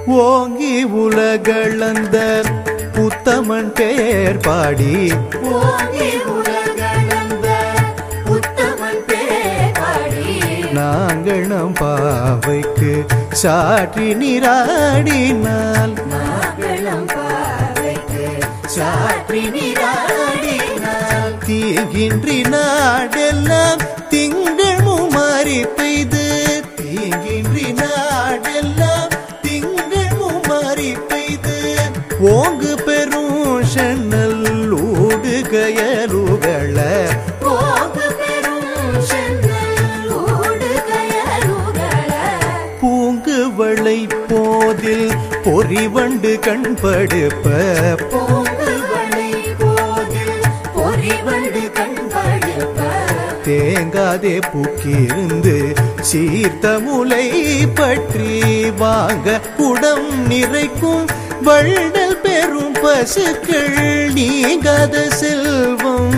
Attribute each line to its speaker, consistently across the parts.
Speaker 1: ஓங்கி உலகளந்த உத்தமன் பெயர் பாடி
Speaker 2: ஓங்கி உலகளந்த உத்தமன் பேர் பாடி
Speaker 1: நாங்கள் நம் பாவைக்கு சாற்றி நீராடினால்
Speaker 2: நாங்களும் பாவைக்கு சாற்றி நீராடினால்
Speaker 1: தீங்கின்றி நாடெல்லாம் திங்கள் முமாறி பெய்து தீங்கின்றி நாடெல்லாம் திங்கள் முமாறி பெய்து ஓங்கு பெரும் சென்னல் ஊடுகயலுகள
Speaker 2: போகு பெரும் சென்னல் ஓடுகயலுகள
Speaker 1: பூங்குவளை போதில் பொறிவண்டு கண்படுப்ப
Speaker 2: பூங்குவளை போதில் பொறிவண்டு கண்படுப்ப
Speaker 1: தேங்காதே பூக்கிருந்து சீர்த்த முலை பற்றி வாங்க குடம் நிறைக்கும் வள்ளல் பெரும் பசுக்கள் நீங்காத செல்வம்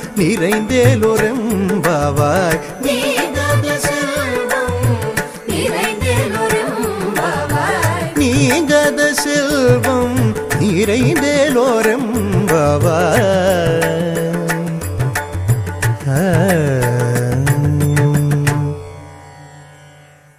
Speaker 1: நிறைந்தேலொரம்பாவாய்
Speaker 2: நீங்காத செல்வம் நிறைந்தேலொரும்பாவாய்.
Speaker 1: நீங்காத செல்வம் நிறைந்தேலோரம்பாவாய்